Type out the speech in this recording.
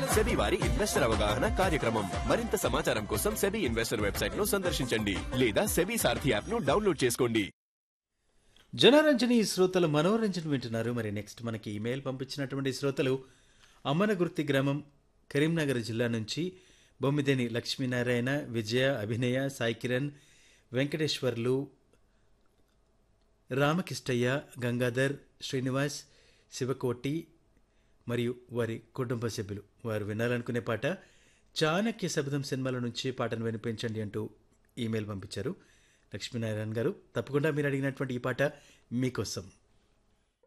SEBI వారి investor అవగాహన కార్యక్రమం మరింత సమాచారం కోసం సెబీ ఇన్వెస్టర్ వెబ్సైట్ ను సందర్శించండి లేదా సెబీ సారథి యాప్ ను డౌన్లోడ్ చేసుకోండి జనరంజని శ్రోతలు మనోరంజన్ వింటున్నారు మరి నెక్స్ట్ మనకి ఇమెయిల్ పంపించినటువంటి శ్రోతలు అమ్మనగుర్తి గ్రామం కరీంనగర్ జిల్లా నుంచి బొమ్మిదేని లక్ష్మీనారాయణ విజయ అభినయ సాయి కిరణ్ వెంకటేశ్వర్లు రామకిష్టయ్య గంగాధర్ శ్రీనివాస్ శివకోటి మరియు వారి కుటుంబ సభ్యులు వారు వినాలనుకునే పాట చాణక్య శబ్దం సినిమాల నుంచి పాటను వినిపించండి అంటూ ఈమెయిల్ పంపించారు లక్ష్మీనారాయణ గారు తప్పకుండా మీరు అడిగినటువంటి ఈ పాట మీకోసం